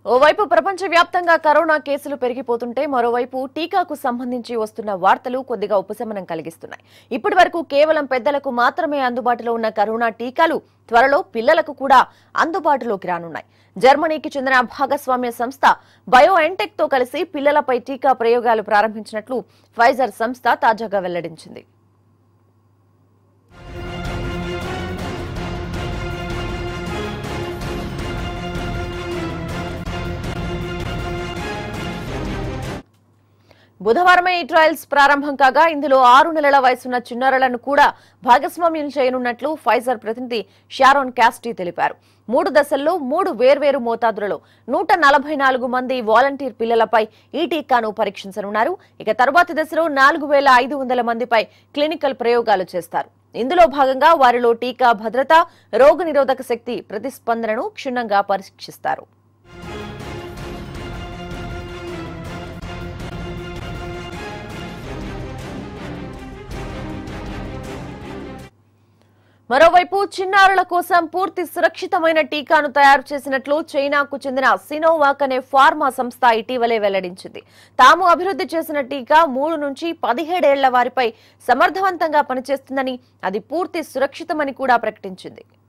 ఓవైపు ప్రపంచవ్యాప్తంగా కరోనా కేసులు పెరిగిపోతుంటే మరోవైపు టీకాకు సంబంధించి వస్తున్న వార్తలు కొద్దిగా ఉపశమనం కలిగిస్తున్నాయి ఇప్పటి వరకు కేవలం పెద్దలకు మాత్రమే అందుబాటులో ఉన్న కరోనా టీకాలు త్వరలో పిల్లలకు కూడా అందుబాటులోకి రానున్నాయి జర్మనీకి చెందిన భాగస్వామ్య సంస్థ బయో ఎంటెక్ తో కలిసి పిల్లలపై టీకా ప్రయోగాలు ప్రారంభించినట్లు ఫైజర్ సంస్థ తాజాగా వెల్లడించింది బుధవారమే ఈ ట్రయల్స్ ప్రారంభం కాగా ఇందులో ఆరు నెలల వయసున్న చిన్నారులను కూడా భాగస్వామ్యం చేయనున్నట్లు ఫైజర్ ప్రతినిధి షారోన్ క్యాస్టీ తెలిపారు మూడు దశల్లో మూడు వేర్వేరు మోతాదులలో నూట నలభై నాలుగు మంది వాలంటీర్ పిల్లలపై ఈ టీకాను పరీక్షించనున్నారు ఇక తరువాతి దశలో నాలుగు వేల ఐదు వందల మందిపై క్లినికల్ ప్రయోగాలు చేస్తారు ఇందులో భాగంగా వారిలో టీకా భద్రత రోగనిరోధక శక్తి ప్రతిస్పందనను క్షుణ్ణంగా పరీక్షిస్తారు మరోవైపు చిన్నారుల కోసం పూర్తి సురక్షితమైన టీకాను తయారు చేసినట్లు చైనాకు చెందిన సినోవాక్ అనే ఫార్మా సంస్థ ఇటీవలే వెల్లడించింది తాము అభివృద్ధి చేసిన టీకా మూడు నుంచి పదిహేడేళ్ల వారిపై సమర్థవంతంగా పనిచేస్తుందని అది పూర్తి సురక్షితమని కూడా ప్రకటించింది